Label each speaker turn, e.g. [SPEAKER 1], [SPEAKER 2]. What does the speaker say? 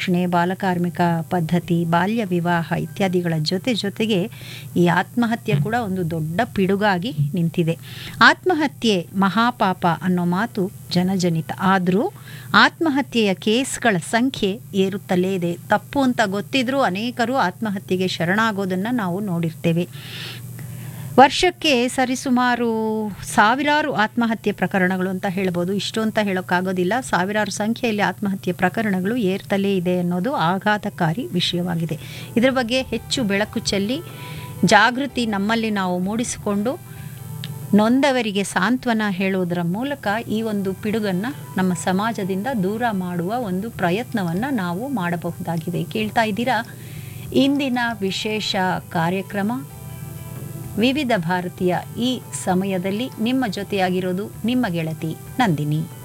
[SPEAKER 1] ಶೋಷಣೆ ಬಾಲಕಾರ್ಮಿಕ ಪದ್ಧತಿ ಬಾಲ್ಯ ವಿವಾಹ ಇತ್ಯಾದಿಗಳ ಜೊತೆ ಜೊತೆಗೆ ಈ ಆತ್ಮಹತ್ಯೆ ಕೂಡ ಒಂದು ದೊಡ್ಡ ಪಿಡುಗಾಗಿ ನಿಂತಿದೆ ಆತ್ಮಹತ್ಯೆ ಮಹಾಪಾಪ ಅನ್ನೋ ಮಾತು ಜನಜನಿತ ಆದರೂ ಆತ್ಮಹತ್ಯೆಯ ಕೇಸ್ಗಳ ಸಂಖ್ಯೆ ಏರುತ್ತಲೇ ಇದೆ ತಪ್ಪು ಅಂತ ಗೊತ್ತಿದ್ರೂ ಅನೇಕರು ಆತ್ಮಹತ್ಯೆಗೆ ಶರಣಾಗೋದನ್ನು ನಾವು ನೋಡಿರ್ತೇವೆ ವರ್ಷಕ್ಕೆ ಸರಿಸುಮಾರು ಸಾವಿರಾರು ಆತ್ಮಹತ್ಯೆ ಪ್ರಕರಣಗಳು ಅಂತ ಹೇಳ್ಬೋದು ಇಷ್ಟು ಅಂತ ಹೇಳೋಕ್ಕಾಗೋದಿಲ್ಲ ಸಾವಿರಾರು ಸಂಖ್ಯೆಯಲ್ಲಿ ಆತ್ಮಹತ್ಯೆ ಪ್ರಕರಣಗಳು ಏರ್ತಲೇ ಇದೆ ಅನ್ನೋದು ಆಘಾತಕಾರಿ ವಿಷಯವಾಗಿದೆ ಇದರ ಬಗ್ಗೆ ಹೆಚ್ಚು ಬೆಳಕು ಚೆಲ್ಲಿ ಜಾಗೃತಿ ನಮ್ಮಲ್ಲಿ ನಾವು ಮೂಡಿಸಿಕೊಂಡು ನೊಂದವರಿಗೆ ಸಾಂತ್ವನ ಹೇಳುವುದರ ಮೂಲಕ ಈ ಒಂದು ಪಿಡುಗನ್ನು ನಮ್ಮ ಸಮಾಜದಿಂದ ದೂರ ಮಾಡುವ ಒಂದು ಪ್ರಯತ್ನವನ್ನು ನಾವು ಮಾಡಬಹುದಾಗಿದೆ ಕೇಳ್ತಾ ಇದ್ದೀರಾ ಇಂದಿನ ವಿಶೇಷ ಕಾರ್ಯಕ್ರಮ ವಿವಿಧ ಭಾರತೀಯ ಈ ಸಮಯದಲ್ಲಿ ನಿಮ್ಮ ಜೊತೆಯಾಗಿರೋದು ನಿಮ್ಮ ಗೆಳತಿ ನಂದಿನಿ